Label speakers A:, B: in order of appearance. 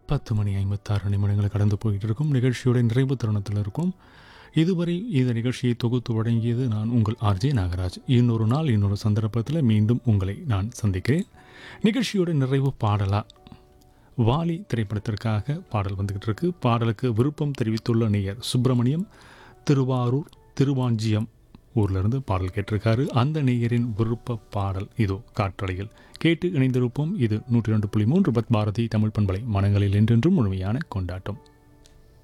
A: பத்து மணி ஐம்பத்தாறு நிமிடங்களை கடந்து போயிட்டு இருக்கும் நிகழ்ச்சியோட நிறைவு தருணத்தில் இருக்கும் இதுவரை இந்த நிகழ்ச்சியை தொகுத்து வழங்கியது நான் உங்கள் ஆர்ஜே நாகராஜ் இன்னொரு நாள் இன்னொரு சந்தர்ப்பத்தில் மீண்டும் உங்களை நான் சந்திக்கிறேன் நிகழ்ச்சியோட நிறைவு பாடலா வாலி திரைப்படத்திற்காக பாடல் வந்துகிட்டு இருக்கு பாடலுக்கு விருப்பம் தெரிவித்துள்ள நேயர் சுப்பிரமணியம் திருவாரூர் திருவாஞ்சியம் ஊர்லேருந்து பாடல் கேட்டிருக்காரு அந்த நேயரின் விருப்ப பாடல் இதோ காற்றலையில் கேட்டு இணைந்திருப்போம் இது நூற்றி ரெண்டு புள்ளி மூன்று பத் பாரதி தமிழ் பண்பலை மனங்களில் என்றென்றும் முழுமையான கொண்டாட்டம்